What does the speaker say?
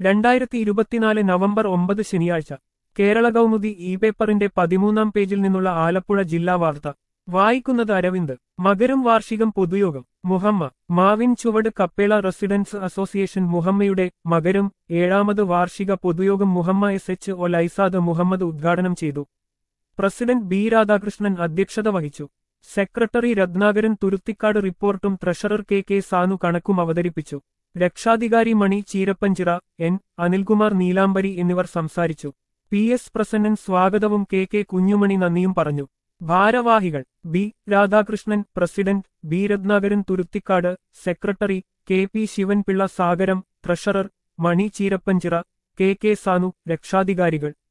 രണ്ടായിരത്തി ഇരുപത്തിനാല് നവംബർ ഒമ്പത് ശനിയാഴ്ച കേരള കൗമുദി ഇ പേപ്പറിന്റെ പതിമൂന്നാം പേജിൽ നിന്നുള്ള ആലപ്പുഴ ജില്ലാ വാർത്ത വായിക്കുന്നത് അരവിന്ദ് മകരം വാർഷികം പൊതുയോഗം മുഹമ്മ മാവിൻ ചുവട് കപ്പേള റെസിഡൻസ് അസോസിയേഷൻ മുഹമ്മയുടെ മകരം ഏഴാമത് വാർഷിക പൊതുയോഗം Muhamma S H O Laisad Muhammad ഉദ്ഘാടനം ചെയ്തു പ്രസിഡന്റ് ബി രാധാകൃഷ്ണൻ അധ്യക്ഷത വഹിച്ചു സെക്രട്ടറി രത്നാകരൻ തുരുത്തിക്കാട് റിപ്പോർട്ടും ട്രഷറർ കെ കെ സാനു കണക്കും അവതരിപ്പിച്ചു രക്ഷാധികാരി മണി ചീരപ്പഞ്ചിറ എൻ അനിൽകുമാർ നീലാംബരി എന്നിവർ സംസാരിച്ചു പി എസ് പ്രസന്നൻ സ്വാഗതവും കെ കെ കുഞ്ഞുമണി നന്ദിയും പറഞ്ഞു ഭാരവാഹികൾ B Radhakrishnan president B Ratnakaran Thuruthikkad secretary K P Sivan Pillai Sagaram treasurer Mani Cheerapanchira K K Sanu രക്ഷാധികാരികൾ